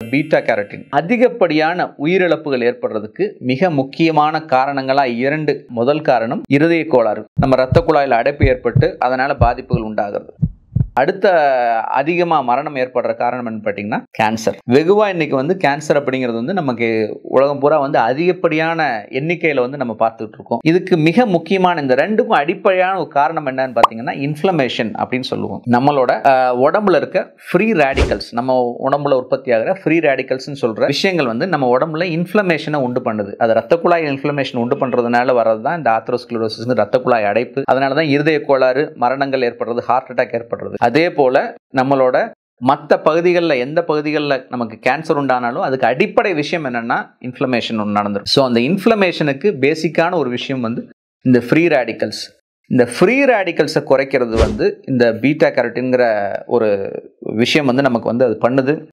beta carotene அதிகப்படியான உயிரிழப்புகள் ஏற்படுறதுக்கு மிக முக்கியமான காரணங்களா இரண்டு முதல் காரணம் இருதய கோளாறு நம்ம ரத்த குழாயில் அடைப்பு ஏற்பட்டு அதனால பாதிப்புகள் உண்டாகிறது அடுத்த அதிகமாக மரணம் ஏற்படுற காரணம் என்ன பார்த்தீங்கன்னா கேன்சர் வெகுவாக இன்னைக்கு வந்து கேன்சர் அப்படிங்கிறது வந்து நமக்கு உலகம் பூரா வந்து அதிகப்படியான எண்ணிக்கையில் வந்து நம்ம பார்த்துட்டு இருக்கோம் இதுக்கு மிக முக்கியமான இந்த ரெண்டுக்கும் அடிப்படையான ஒரு காரணம் என்னன்னு பார்த்தீங்கன்னா இன்ஃப்ளமேஷன் அப்படின்னு சொல்லுவோம் நம்மளோட அஹ், உடம்புல இருக்க ஃப்ரீ ரேடிக்கல்ஸ் நம்ம உடம்புல உற்பத்தி ஆகிற ஃப்ரீ ரேடிக்கல்ஸ்னு சொல்ற விஷயங்கள் வந்து நம்ம உடம்புல இன்ஃப்ளமேஷனை உண்டு பண்ணுது அது ரத்த குழாய் இன்ஃப்ளமேஷன் உண்டு பண்றதுனால வர்றது தான் இந்த ஆத்ரோஸ்க்ளரோசிஸ் ரத்த குழாய் அடைப்பு அதனால தான் இருதய கோளாறு மரணங்கள் ஏற்படுறது ஹார்ட் அட்டாக் ஏற்படுறது அதே போல நம்மளோட மற்ற பகுதிகளில் எந்த பகுதிகளில் நமக்கு கேன்சர் உண்டானாலும் அதுக்கு அடிப்படை விஷயம் என்னன்னா இன்ஃப்ளமேஷன் ஒன்று நடந்துடும் ஸோ அந்த இன்ஃப்ளமேஷனுக்கு பேசிக்கான ஒரு விஷயம் வந்து இந்த ஃப்ரீ ரேடிக்கல்ஸ் இந்த ஃப்ரீ ரேடிக்கல்ஸை குறைக்கிறது வந்து இந்த பீட்டா கேரட்டின்ங்கிற ஒரு விஷயம் வந்து நமக்கு வந்து அது பண்ணுது